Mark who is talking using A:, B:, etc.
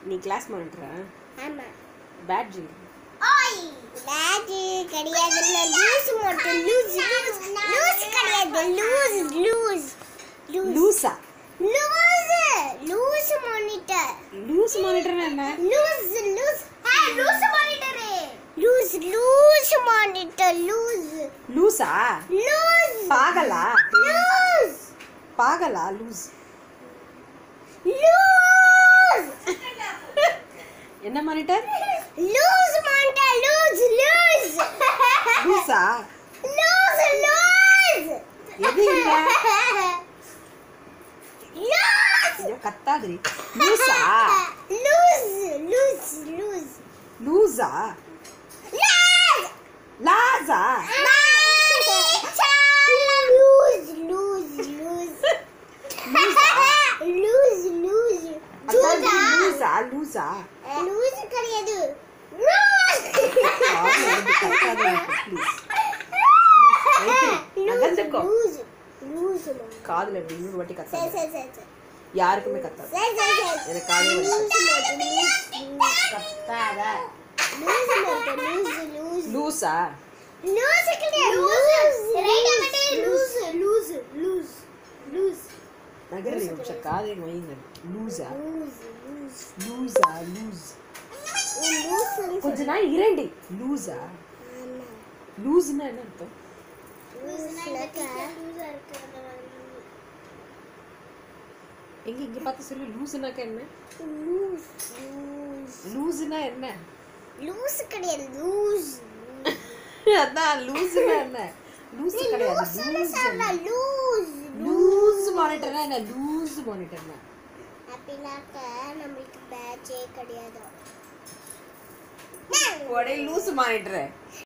A: நீ கிளாஸ் மானிட்டரா
B: ஆமா
A: பேட்ஜி
B: ஓய் பேட்ஜ் கிடையாதுல்ல லூஸ் மட்டும் லூஸ் லூஸ் லூஸ் கிடையாது லூஸ் லூஸ் லூஸ்
A: லூஸா
B: லூஸ் லூஸ் மானிட்டர்
A: லூஸ் மானிட்டர்னா என்ன
B: loose loose hey loose monitor loose loose monitor loose
A: லூஸா
B: லூஸ்
A: பாகலா
B: லூஸ்
A: பாகலா லூஸ்
B: லூஸ்
A: என்ன monitor
B: loose monitor loose loose
A: லூஸா
B: லூஸ் லூஸ்
A: எது இல்ல
B: லூஸ்
A: ஐயோ கத்தாதிரி லூஸா
B: லூஸ் லூஸ் லூஸ்
A: லூஸா
B: லூஸ்
A: லாஸா
B: loose loose loose loose loose
A: அதான் லூஸா லூஸா
B: லூஸ் கிடையாது
A: நகர்ந்துக்கோ
B: லூஸ் லூஸ்
A: காதுல எப்படி இன்னொரு வாட்டி
B: சரி
A: கத்தாது
B: சரி சரி சரி
A: யாருக்குமே கத்தாது
B: சரி சரி சரி
A: எனக்கு காதுல
B: லூஸ் மட்டும் லூஸ்
A: கத்தாத
B: லூஸ் மட்டும் லூஸ் லூஸ்
A: லூஸா
B: லூஸ் கிடையாது லூஸ் ரைட் அமட்டே லூஸ் லூஸ் லூஸ் லூஸ்
A: நகர் நிமிஷம் காதை வைங்க லூஸா
B: லூஸ் லூஸ்
A: லூஸா லூஸ்
B: லூஸ்
A: கொஞ்ச நாள் இரண்டி லூஸா
B: ஆமா
A: லூஸ்னா என்ன அர்த்தம்
B: லூஸ்னா லூஸா இருக்கு
A: எங்க இங்க பார்த்து சொல்லு லூஸ்னாக்கா என்ன
B: லூஸ் லூஸ்
A: லூஸ்னா என்ன
B: லூஸ் கிடையாது லூஸ்
A: அதான் லூஸ்னா என்ன லூஸ் கிடையாது
B: லூஸ் லூஸ்
A: லூஸ் மானிட்டர்னா என்ன லூஸ் மானிட்டர்னா
B: அப்படின்னாக்க நம்மளுக்கு பேட்சே கிடையாது
A: உடனே லூஸ் மானிட்டர்